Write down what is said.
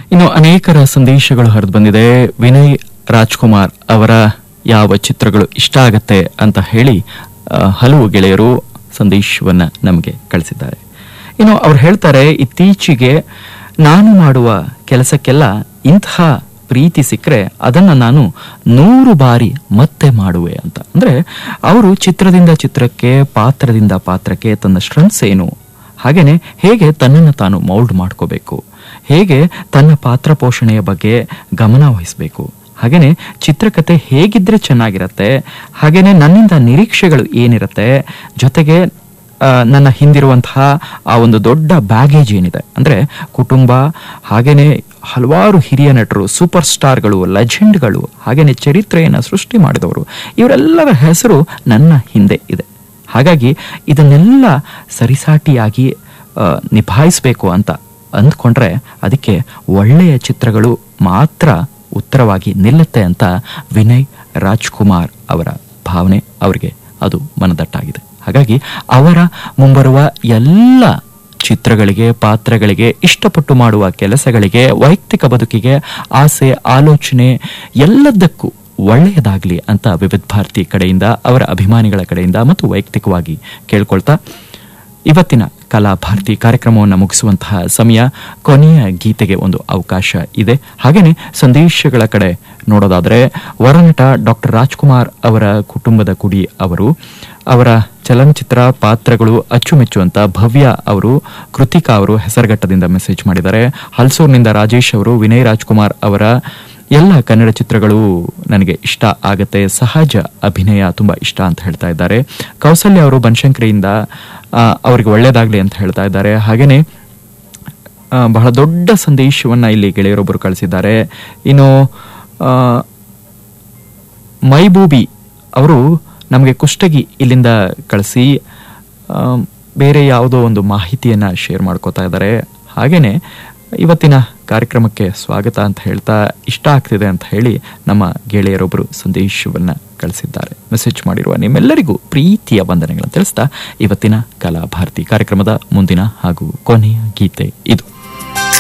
ಇನ್ನು ಅನೇಕರ ಸಂದೇಶಗಳು ಹರಿದು ಬಂದಿದೆ ವಿನಯ್ ರಾಜ್ಕುಮಾರ್ ಅವರ ಯಾವ ಚಿತ್ರಗಳು ಇಷ್ಟ ಆಗತ್ತೆ ಅಂತ ಹೇಳಿ ಆ, ಹಲವು ಗೆಳೆಯರು ಸಂದೇಶವನ್ನ ನಮಗೆ ಕಳಿಸಿದ್ದಾರೆ ಇನ್ನು ಅವ್ರು ಹೇಳ್ತಾರೆ ಇತ್ತೀಚೆಗೆ ನಾನು ಮಾಡುವ ಕೆಲಸಕ್ಕೆಲ್ಲ ಇಂತಹ ಪ್ರೀತಿ ಸಿಕ್ಕರೆ ಅದನ್ನ ನಾನು ನೂರು ಬಾರಿ ಮತ್ತೆ ಮಾಡುವೆ ಅಂತ ಅಂದ್ರೆ ಅವರು ಚಿತ್ರದಿಂದ ಚಿತ್ರಕ್ಕೆ ಪಾತ್ರದಿಂದ ಪಾತ್ರಕ್ಕೆ ತನ್ನ ಸ್ಟ್ರೆಂತ್ಸ್ ಏನು ಹಾಗೇನೆ ಹೇಗೆ ತನ್ನನ್ನು ತಾನು ಮೌಲ್ಡ್ ಮಾಡ್ಕೋಬೇಕು ಹೇಗೆ ತನ್ನ ಪಾತ್ರ ಪೋಷಣೆಯ ಬಗ್ಗೆ ಗಮನ ವಹಿಸಬೇಕು ಹಾಗೇನೆ ಚಿತ್ರಕಥೆ ಹೇಗಿದ್ರೆ ಚೆನ್ನಾಗಿರತ್ತೆ ಹಾಗೇನೆ ನನ್ನಿಂದ ನಿರೀಕ್ಷೆಗಳು ಏನಿರತ್ತೆ ಜೊತೆಗೆ ಆ, ನನ್ನ ಹಿಂದಿರುವಂತಹ ಆ ಒಂದು ದೊಡ್ಡ ಬ್ಯಾಗೇಜ್ ಏನಿದೆ ಅಂದ್ರೆ ಕುಟುಂಬ ಹಾಗೇನೆ ಹಲವಾರು ಹಿರಿಯ ನಟರು ಸೂಪರ್ ಸ್ಟಾರ್ಗಳು ಲೆಜೆಂಡ್ಗಳು ಹಾಗೇನೆ ಚರಿತ್ರೆಯನ್ನು ಸೃಷ್ಟಿ ಮಾಡಿದವರು ಇವರೆಲ್ಲರ ಹೆಸರು ನನ್ನ ಹಿಂದೆ ಇದೆ ಹಾಗಾಗಿ ಇದನ್ನೆಲ್ಲ ಸರಿಸಾಟಿಯಾಗಿ ಆ, ನಿಭಾಯಿಸಬೇಕು ಅಂತ ಅಂದ್ಕೊಂಡ್ರೆ ಅದಕ್ಕೆ ಒಳ್ಳೆಯ ಚಿತ್ರಗಳು ಮಾತ್ರ ಉತ್ತರವಾಗಿ ನಿಲ್ಲುತ್ತೆ ಅಂತ ವಿನಯ್ ರಾಜ್ಕುಮಾರ್ ಅವರ ಭಾವನೆ ಅವರಿಗೆ ಅದು ಮನದಟ್ಟಾಗಿದೆ ಹಾಗಾಗಿ ಅವರ ಮುಂಬರುವ ಎಲ್ಲ ಚಿತ್ರಗಳಿಗೆ ಪಾತ್ರಗಳಿಗೆ ಇಷ್ಟಪಟ್ಟು ಮಾಡುವ ಕೆಲಸಗಳಿಗೆ ವೈಯಕ್ತಿಕ ಬದುಕಿಗೆ ಆಸೆ ಆಲೋಚನೆ ಎಲ್ಲದಕ್ಕೂ ಒಳ್ಳೆಯದಾಗಲಿ ಅಂತ ವಿವಿಧ ಭಾರತಿ ಕಡೆಯಿಂದ ಅವರ ಅಭಿಮಾನಿಗಳ ಕಡೆಯಿಂದ ಮತ್ತು ವೈಯಕ್ತಿಕವಾಗಿ ಕೇಳ್ಕೊಳ್ತಾ ಇವತ್ತಿನ ಕಲಾ ಭಾರತಿ ಕಾರ್ಯಕ್ರಮವನ್ನು ಮುಗಿಸುವಂತಹ ಸಮಯ ಕೊನೆಯ ಗೀತೆಗೆ ಒಂದು ಅವಕಾಶ ಇದೆ ಹಾಗೇನೆ ಸಂದೇಶಗಳ ಕಡೆ ನೋಡೋದಾದ್ರೆ ವರನಟ ಡಾಕ್ಟರ್ ರಾಜ್ಕುಮಾರ್ ಅವರ ಕುಟುಂಬದ ಕುಡಿ ಅವರು ಅವರ ಚಲನಚಿತ್ರ ಪಾತ್ರಗಳು ಅಚ್ಚುಮೆಚ್ಚುವಂತ ಭವ್ಯ ಅವರು ಕೃತಿಕಾ ಅವರು ಹೆಸರುಘಟ್ಟದಿಂದ ಮೆಸೇಜ್ ಮಾಡಿದ್ದಾರೆ ಹಲ್ಸೂರ್ನಿಂದ ರಾಜೇಶ್ ಅವರು ವಿನಯ್ ರಾಜ್ಕುಮಾರ್ ಅವರ ಎಲ್ಲ ಕನ್ನಡ ಚಿತ್ರಗಳು ನನಗೆ ಇಷ್ಟ ಆಗತ್ತೆ ಸಹಜ ಅಭಿನಯ ತುಂಬಾ ಇಷ್ಟ ಅಂತ ಹೇಳ್ತಾ ಇದ್ದಾರೆ ಕೌಸಲ್ಯ ಅವರು ಬನಶಂಕರಿಯಿಂದ ಆ, ಅವರಿಗೆ ಒಳ್ಳೇದಾಗ್ಲಿ ಅಂತ ಹೇಳ್ತಾ ಇದ್ದಾರೆ ಹಾಗೇನೆ ಆ, ಬಹಳ ದೊಡ್ಡ ಸಂದೇಶವನ್ನ ಇಲ್ಲಿ ಗೆಳೆಯರೊಬ್ಬರು ಕಳಿಸಿದ್ದಾರೆ ಇನ್ನು ಆ, ಮೈಬೂಬಿ ಅವರು ನಮಗೆ ಕುಷ್ಟಗಿ ಇಲ್ಲಿಂದ ಕಳಿಸಿ ಆ, ಬೇರೆ ಯಾವುದೋ ಒಂದು ಮಾಹಿತಿಯನ್ನ ಶೇರ್ ಮಾಡ್ಕೋತಾ ಇದ್ದಾರೆ ಹಾಗೇನೆ ಇವತ್ತಿನ ಕಾರ್ಯಕ್ರಮಕ್ಕೆ ಸ್ವಾಗತ ಅಂತ ಹೇಳ್ತಾ ಇಷ್ಟ ಆಗ್ತಿದೆ ಅಂತ ಹೇಳಿ ನಮ್ಮ ಗೆಳೆಯರೊಬ್ಬರು ಸಂದೇಶವನ್ನ ಕಳಿಸಿದ್ದಾರೆ ಮೆಸೇಜ್ ಮಾಡಿರುವ ನಿಮ್ಮೆಲ್ಲರಿಗೂ ಪ್ರೀತಿಯ ವಂದನೆಗಳನ್ನು ತಿಳಿಸ್ತಾ ಇವತ್ತಿನ ಕಲಾ ಭಾರತಿ ಕಾರ್ಯಕ್ರಮದ ಮುಂದಿನ ಹಾಗೂ ಕೊನೆಯ ಗೀತೆ ಇದು